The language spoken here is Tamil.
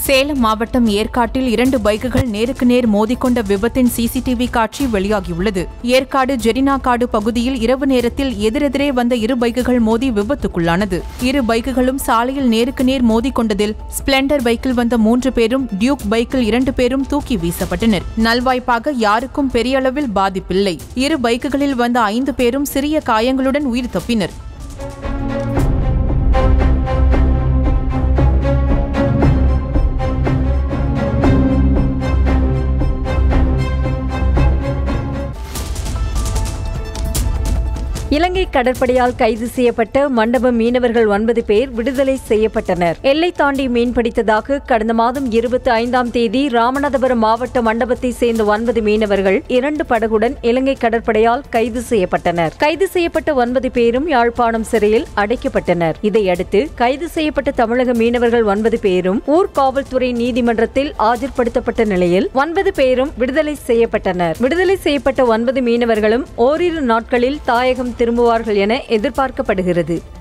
சேலம் மாவட்டம் ஏற்காட்டில் இரண்டு பைக்குகள் நேருக்கு நேர் மோதிக்கொண்ட விபத்தின் சிசிடிவி காட்சி வெளியாகியுள்ளது ஏற்காடு ஜெரினாக்காடு பகுதியில் இரவு நேரத்தில் எதிரெதிரே வந்த இரு பைக்குகள் மோதி விபத்துக்குள்ளானது இரு பைக்குகளும் சாலையில் நேருக்கு நேர் மோதிக்கொண்டதில் ஸ்பிளெண்டர் பைக்கில் வந்த மூன்று பேரும் டியூக் பைக்கில் இரண்டு பேரும் தூக்கி வீசப்பட்டனர் நல்வாய்ப்பாக யாருக்கும் பெரிய அளவில் பாதிப்பில்லை இரு பைக்குகளில் வந்த ஐந்து பேரும் சிறிய காயங்களுடன் உயிர் தப்பினர் இலங்கை கடற்படையால் கைது செய்யப்பட்ட மண்டப மீனவர்கள் ஒன்பது பேர் விடுதலை செய்யப்பட்டனர் எல்லை தாண்டி மீன்பிடித்ததாக கடந்த மாதம் இருபத்தி ஐந்தாம் தேதி ராமநாதபுரம் மாவட்ட மண்டபத்தை சேர்ந்த ஒன்பது மீனவர்கள் இரண்டு படகுடன் இலங்கை கடற்படையால் கைது செய்யப்பட்டனர் கைது செய்யப்பட்ட ஒன்பது பேரும் யாழ்ப்பாணம் சிறையில் அடைக்கப்பட்டனர் இதையடுத்து கைது செய்யப்பட்ட தமிழக மீனவர்கள் ஒன்பது பேரும் ஊர் காவல்துறை நீதிமன்றத்தில் ஆஜர்படுத்தப்பட்ட நிலையில் ஒன்பது பேரும் விடுதலை செய்யப்பட்டனர் விடுதலை செய்யப்பட்ட ஒன்பது மீனவர்களும் ஓரிரு நாட்களில் தாயகம் திரும்புவார்கள் என எதிர்பார்க்கப்படுகிறது